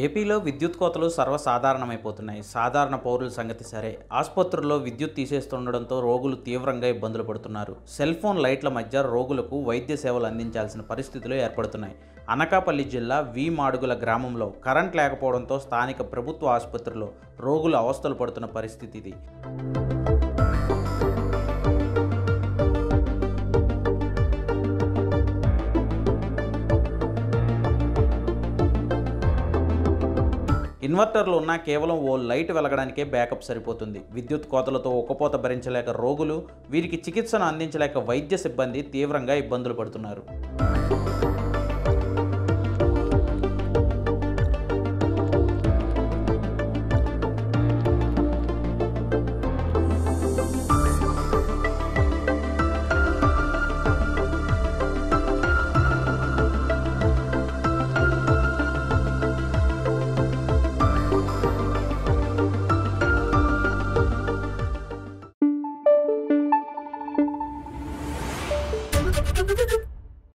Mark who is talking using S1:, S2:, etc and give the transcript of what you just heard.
S1: ఏపీలో విద్యుత్ కోతలు సర్వసాధారణమైపోతున్నాయి సాధారణ పౌరుల సంగతి సరే ఆసుపత్రుల్లో విద్యుత్ తీసేస్తుండడంతో రోగులు తీవ్రంగా ఇబ్బందులు పడుతున్నారు సెల్ ఫోన్ లైట్ల మధ్య రోగులకు వైద్య సేవలు అందించాల్సిన పరిస్థితులు ఏర్పడుతున్నాయి అనకాపల్లి జిల్లా వి మాడుగుల గ్రామంలో కరెంట్ లేకపోవడంతో స్థానిక ప్రభుత్వ ఆసుపత్రిలో రోగులు అవస్థలు పడుతున్న పరిస్థితి ఇది ఇన్వర్టర్లు ఉన్నా కేవలం ఓ లైట్ వెలగడానికే బ్యాకప్ సరిపోతుంది విద్యుత్ కోతలతో ఉక్కపోత భరించలేక రోగులు వీరికి చికిత్సను అందించలేక వైద్య సిబ్బంది తీవ్రంగా ఇబ్బందులు పడుతున్నారు